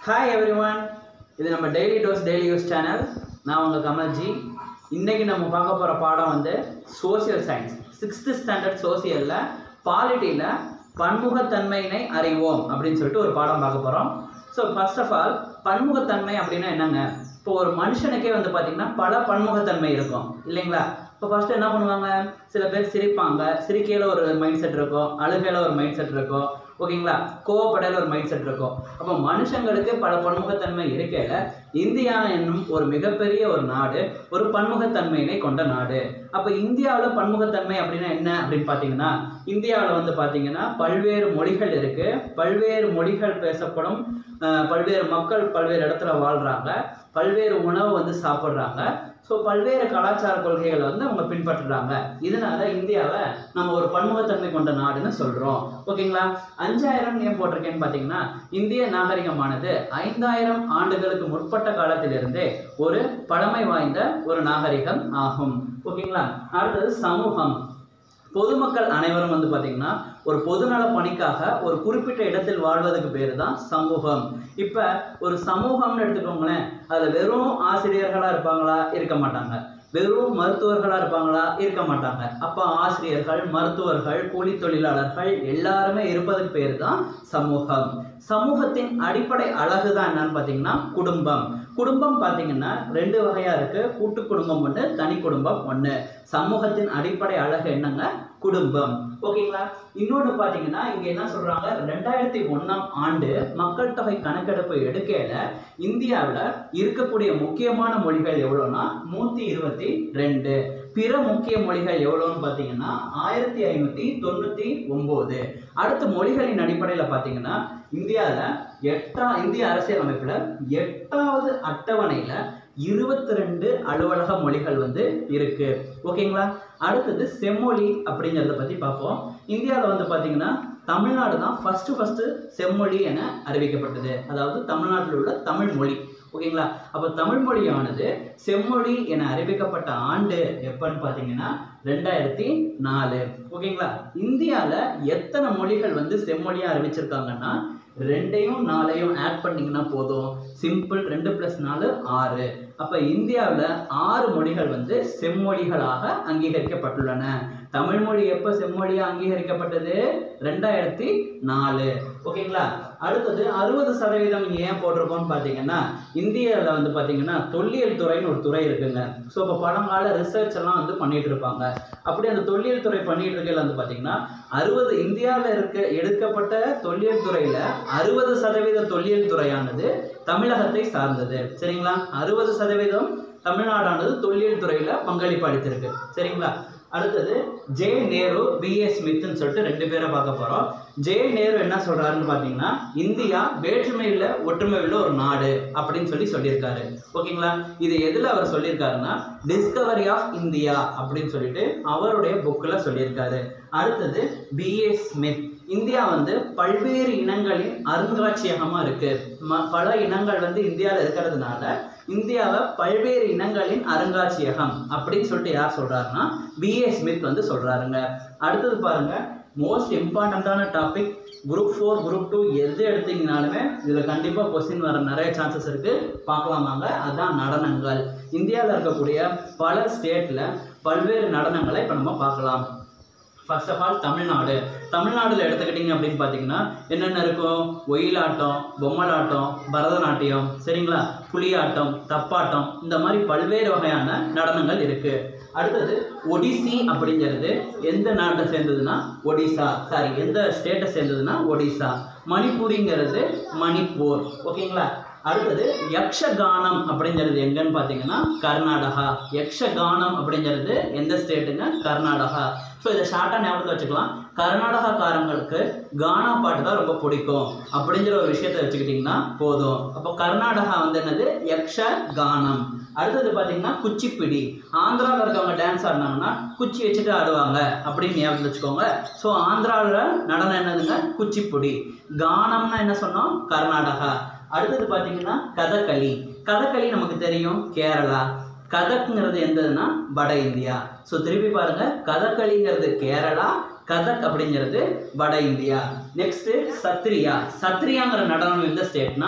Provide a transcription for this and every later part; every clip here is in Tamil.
ஹாய் எவ்ரிவன் இது நம்ம daily dose daily use channel நான் உங்கள் கமல்ஜி இன்னைக்கு நம்ம பார்க்க போகிற பாடம் வந்து சோஷியல் சயின்ஸ் சிக்ஸ்த்து ஸ்டாண்டர்ட் சோசியலில் பாலிட்டியில் பன்முகத்தன்மையினை அறிவோம் அப்படின்னு சொல்லிட்டு ஒரு பாடம் பார்க்க போகிறோம் ஸோ ஃபர்ஸ்ட் ஆஃப் ஆல் பன்முகத்தன்மை அப்படின்னா என்னங்க இப்போ ஒரு மனுஷனுக்கே வந்து பார்த்தீங்கன்னா பல பன்முகத்தன்மை இருக்கும் இல்லைங்களா இப்போ ஃபர்ஸ்ட் என்ன பண்ணுவாங்க சில பேர் சிரிப்பாங்க சிரிக்கையில் ஒரு மைண்ட் செட் இருக்கும் அழுகையில் ஒரு மைண்ட் செட் இருக்கும் ஓகேங்களா கோவப்படையில் ஒரு மைண்ட் செட் இருக்கும் அப்போ மனுஷங்களுக்கு பல பன்முகத்தன்மை இருக்கையில் இந்தியா என்னும் ஒரு மிகப்பெரிய ஒரு நாடு ஒரு பன்முகத்தன்மையினை கொண்ட நாடு அப்போ இந்தியாவில் பன்முகத்தன்மை அப்படின்னா என்ன அப்படின்னு பார்த்தீங்கன்னா இந்தியாவில் வந்து பார்த்தீங்கன்னா பல்வேறு மொழிகள் இருக்கு பல்வேறு மொழிகள் பேசப்படும் அஹ், பல்வேறு மக்கள் பல்வேறு இடத்துல வாழ்றாங்க பல்வேறு உணவு வந்து சாப்பிட்றாங்க ஸோ பல்வேறு கலாச்சார கொள்கைகளை வந்து அவங்க பின்பற்றுறாங்க இதனால இந்தியாவை நம்ம ஒரு பன்முகத்தன்மை கொண்ட நாடுன்னு சொல்றோம் ஓகேங்களா அஞ்சாயிரம் ஏன் போட்டிருக்கேன்னு பார்த்தீங்கன்னா இந்திய நாகரிகமானது ஐந்தாயிரம் ஆண்டுகளுக்கு முற்பட்ட காலத்திலிருந்தே ஒரு பழமை வாய்ந்த ஒரு நாகரிகம் ஆகும் ஓகேங்களா அடுத்தது சமூகம் பொதுமக்கள் அனைவரும் வந்து பார்த்தீங்கன்னா ஒரு பொதுநல பணிக்காக ஒரு குறிப்பிட்ட இடத்தில் வாழ்வதற்கு பேர் தான் சமூகம் இப்போ ஒரு சமூகம்னு எடுத்துக்கோங்களேன் அதில் வெறும் ஆசிரியர்களாக இருப்பாங்களா இருக்க மாட்டாங்க வெறும் மருத்துவர்களாக இருப்பாங்களா இருக்க மாட்டாங்க அப்போ ஆசிரியர்கள் மருத்துவர்கள் கூலி தொழிலாளர்கள் எல்லாருமே இருப்பதற்கு பேர் தான் சமூகம் சமூகத்தின் அடிப்படை அழகு தான் என்னன்னு பார்த்தீங்கன்னா குடும்பம் குடும்பம் பார்த்தீங்கன்னா ரெண்டு வகையாக இருக்கு கூட்டு குடும்பம் ஒன்று தனி குடும்பம் ஒன்று சமூகத்தின் அடிப்படை அழகு என்னங்க குடும்பம் ஓகேங்களா இன்னொன்று பார்த்தீங்கன்னா இங்கே என்ன சொல்றாங்க ரெண்டாயிரத்தி ஒன்றாம் ஆண்டு மக்கள் தொகை கணக்கெடுப்பு எடுக்கையில இந்தியாவில் இருக்கக்கூடிய முக்கியமான மொழிகள் எவ்வளோனா நூற்றி இருபத்தி ரெண்டு பிற முக்கிய மொழிகள் எவ்வளோன்னு பார்த்தீங்கன்னா ஆயிரத்தி ஐநூற்றி தொண்ணூற்றி ஒம்பது அடுத்து மொழிகளின் அடிப்படையில் பார்த்தீங்கன்னா இந்தியாவில் எட்டா இந்திய அரசியல் அமைப்பில் எட்டாவது அட்டவணையில் இருபத்தி ரெண்டு அலுவலக மொழிகள் வந்து இருக்கு ஓகேங்களா அடுத்தது செம்மொழி அப்படிங்கிறத பற்றி பார்ப்போம் இந்தியாவில் வந்து பார்த்தீங்கன்னா தமிழ்நாடு தான் ஃபஸ்ட்டு ஃபஸ்ட்டு செம்மொழி என அறிவிக்கப்பட்டது அதாவது தமிழ்நாட்டில் உள்ள தமிழ் மொழி ஓகேங்களா அப்போ தமிழ் மொழியானது செம்மொழி என அறிவிக்கப்பட்ட ஆண்டு எப்பன்னு பார்த்தீங்கன்னா ரெண்டாயிரத்தி நாலு ஓகேங்களா இந்தியாவில் எத்தனை மொழிகள் வந்து செம்மொழியாக அறிவிச்சிருக்காங்கன்னா ரெண்டையும் நாலையும் ஆட் பண்ணிங்கன்னா போதும் சிம்பிள் ரெண்டு ப்ளஸ் நாலு ஆறு அப்போ இந்தியாவில் ஆறு மொழிகள் வந்து செம்மொழிகளாக அங்கீகரிக்கப்பட்டுள்ளன தமிழ் மொழி எப்போ செம்மொழியாக அங்கீகரிக்கப்பட்டது ரெண்டாயிரத்தி நாலு ஓகேங்களா அடுத்தது அறுபது சதவீதம் ஏன் போட்டிருக்கோம்னு பார்த்தீங்கன்னா இந்தியாவில் வந்து பார்த்தீங்கன்னா தொல்லியல் துறைன்னு ஒரு துறை இருக்குங்க ஸோ இப்போ பழங்கால ரிசர்ச் எல்லாம் வந்து பண்ணிட்டு இருப்பாங்க அப்படி அந்த தொல்லியல் துறை பண்ணிட்டு இருக்கையில வந்து பார்த்தீங்கன்னா அறுபது இந்தியாவில் இருக்க எடுக்கப்பட்ட தொல்லியல் துறையில் அறுபது சதவீத தொல்லியல் துறையானது தமிழகத்தை சார்ந்தது சரிங்களா அறுபது சதவீதம் தமிழ்நாடானது தொல்லியல் துறையில் பங்களிப்பு அளித்திருக்கு சரிங்களா அடுத்தது ஜே நேரு பிஏ ஸ்மித்னு சொல்லிட்டு ரெண்டு பேரை பார்க்க போகிறோம் ஜே நேரு என்ன சொல்கிறாருன்னு பார்த்தீங்கன்னா இந்தியா வேற்றுமையில் ஒற்றுமையில் ஒரு நாடு அப்படின்னு சொல்லி சொல்லியிருக்காரு ஓகேங்களா இது எதில் அவர் சொல்லியிருக்காருன்னா டிஸ்கவரி ஆஃப் இந்தியா அப்படின்னு சொல்லிட்டு அவருடைய புக்கில் சொல்லியிருக்காரு அடுத்தது பிஏ ஸ்மித் இந்தியா வந்து பல்வேறு இனங்களின் அருங்காட்சியகமாக இருக்கு ம பல இனங்கள் வந்து இந்தியாவில் இருக்கிறதுனால இந்தியாவை பல்வேறு இனங்களின் அருங்காட்சியகம் அப்படின்னு சொல்லிட்டு யார் சொல்றாருன்னா பிஏ ஸ்மித் வந்து சொல்றாருங்க அடுத்தது பாருங்க மோஸ்ட் இம்பார்ட்டண்ட்டான topic group four group two எது எடுத்தீங்கனாலுமே இதில் கண்டிப்பாக கொஸ்டின் வர நிறைய சான்சஸ் இருக்கு பார்க்கலாமாங்க அதுதான் நடனங்கள் இந்தியாவில் இருக்கக்கூடிய பல ஸ்டேட்டில் பல்வேறு நடனங்களை இப்போ நம்ம பார்க்கலாம் ஃபர்ஸ்ட் ஆஃப் ஆல் தமிழ்நாடு தமிழ்நாடுல எடுத்துக்கிட்டிங்க அப்படின்னு பார்த்தீங்கன்னா என்னென்ன இருக்கும் ஒயிலாட்டம் பொம்மலாட்டம் பரதநாட்டியம் சரிங்களா புலியாட்டம் தப்பாட்டம் இந்த மாதிரி பல்வேறு வகையான நடனங்கள் இருக்கு அடுத்தது ஒடிசி அப்படிங்கிறது எந்த நாட்டை சேர்ந்ததுன்னா ஒடிசா சாரி எந்த ஸ்டேட்டை சேர்ந்ததுன்னா ஒடிசா மணிப்பூரிங்கிறது மணிப்பூர் ஓகேங்களா அடுத்தது யக்ஷகானம் அப்படிங்கிறது எங்கன்னு பார்த்தீங்கன்னா கர்நாடகா யக்ஷகானம் அப்படிங்கிறது எந்த ஸ்டேட்டுங்க கர்நாடகா ஸோ இதை ஷார்ட்டாக ஞாபகத்தை வச்சுக்கலாம் கர்நாடகாக்காரங்களுக்கு கானா பாட்டு தான் ரொம்ப பிடிக்கும் அப்படிங்கிற ஒரு விஷயத்தை வச்சுக்கிட்டிங்கன்னா போதும் அப்போ கர்நாடகா வந்து என்னது யக்ஷ கானம் அடுத்தது பார்த்தீங்கன்னா குச்சிப்பிடி ஆந்திராவில் இருக்கவங்க டான்ஸ் ஆடினாங்கன்னா குச்சி வச்சுட்டு ஆடுவாங்க அப்படின்னு ஞாபகம் வச்சுக்கோங்க ஸோ ஆந்திராவில் நடனம் என்னதுங்க குச்சிப்புடி கானம்னா என்ன சொன்னோம் கர்நாடகா அடுத்தது பார்த்தீங்கன்னா கதகளி கதகளி நமக்கு தெரியும் கேரளா கதக்ங்கிறது எந்ததுன்னா வட இந்தியா ஸோ திருப்பி பாருங்க கதகளிங்கிறது கேரளா கதக் அப்படிங்கிறது வட இந்தியா நெக்ஸ்ட் சத்ரியா சத்ரியாங்கிற நடனம் எந்த ஸ்டேட்னா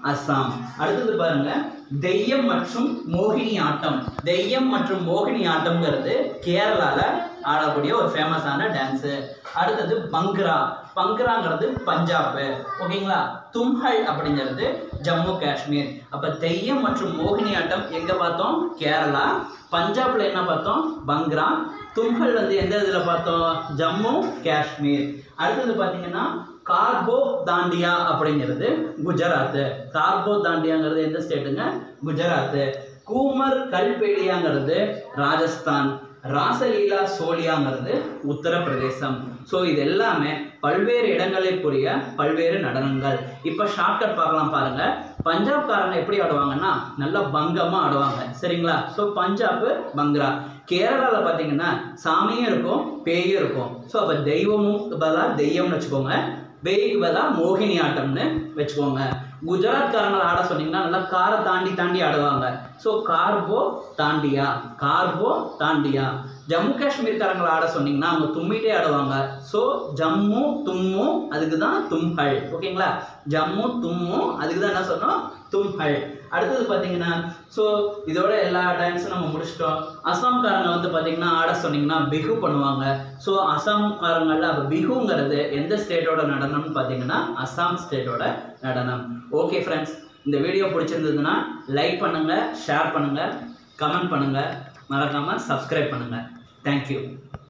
அஸ்ஸாம் அடுத்தது பாருங்க தெய்யம் மற்றும் மோகினி ஆட்டம் தெய்யம் மற்றும் மோகினி ஆட்டம்ங்கிறது கேரளால ஆடக்கூடிய ஒரு ஃபேமஸான டான்ஸு அடுத்தது பங்க்ரா பங்க்ராங்கிறது பஞ்சாப் ஓகேங்களா தும்ஹல் அப்படிங்கிறது ஜம்மு காஷ்மீர் அப்ப தெய்யம் மற்றும் மோகினி ஆட்டம் எங்க பார்த்தோம் கேரளா பஞ்சாப்ல என்ன பார்த்தோம் பங்க்ரா தும்ஹல் வந்து எந்த இதுல பார்த்தோம் ஜம்மு காஷ்மீர் அடுத்தது பாத்தீங்கன்னா கார்போ தாண்டியா அப்படிங்கிறது குஜராத் கார்போ தாண்டியாங்கிறது எந்த ஸ்டேட்டுங்க குஜராத் கூமர் கல்பேடியாங்கிறது ராஜஸ்தான் ராசலீலா சோலியாங்கிறது உத்தரப்பிரதேசம் ஸோ இது எல்லாமே பல்வேறு இடங்களுக்குரிய பல்வேறு நடனங்கள் இப்போ ஷார்ட்கட் பார்க்கலாம் பாருங்க பஞ்சாப்காரங்க எப்படி ஆடுவாங்கன்னா நல்லா பங்கமா ஆடுவாங்க சரிங்களா ஸோ பஞ்சாப் பங்க்ரா கேரளாவில் பார்த்தீங்கன்னா சாமியும் இருக்கும் பேயும் இருக்கும் ஸோ அப்போ தெய்வமும் பதிலாக தெய்யம்னு வச்சுக்கோங்க பேய்க்கு பதிலாக மோகினி ஆட்டம்னு வச்சுக்கோங்க குஜராத்காரங்களை ஆட சொன்னீங்கன்னா நல்லா காரை தாண்டி தாண்டி ஆடுவாங்க ஸோ கார்போ தாண்டியா கார்போ தாண்டியா ஜம்மு காஷ்மீர்காரங்களை ஆட சொன்னீங்கன்னா அவங்க தும்மிட்டே ஆடுவாங்க ஸோ ஜம்மு தும்மு அதுக்கு தான் தும்ஹல் ஓகேங்களா ஜம்மு தும்மு அதுக்கு தான் என்ன சொன்னோம் தும்ஹல் அடுத்தது பார்த்தீங்கன்னா ஸோ இதோட எல்லா டான்ஸும் நம்ம முடிச்சிட்டோம் அசாம்காரங்க வந்து பார்த்தீங்கன்னா ஆட சொன்னீங்கன்னா பிஹு பண்ணுவாங்க ஸோ அசாம்காரங்களில் அப்போ பிஹுங்கிறது எந்த ஸ்டேட்டோட நடனம்னு பார்த்தீங்கன்னா அசாம் ஸ்டேட்டோட நடனம் ஓகே ஃப்ரெண்ட்ஸ் இந்த வீடியோ பிடிச்சிருந்ததுன்னா லைக் பண்ணுங்கள் ஷேர் பண்ணுங்கள் கமெண்ட் பண்ணுங்கள் மறக்காமல் சப்ஸ்கிரைப் பண்ணுங்கள் தேங்க்யூ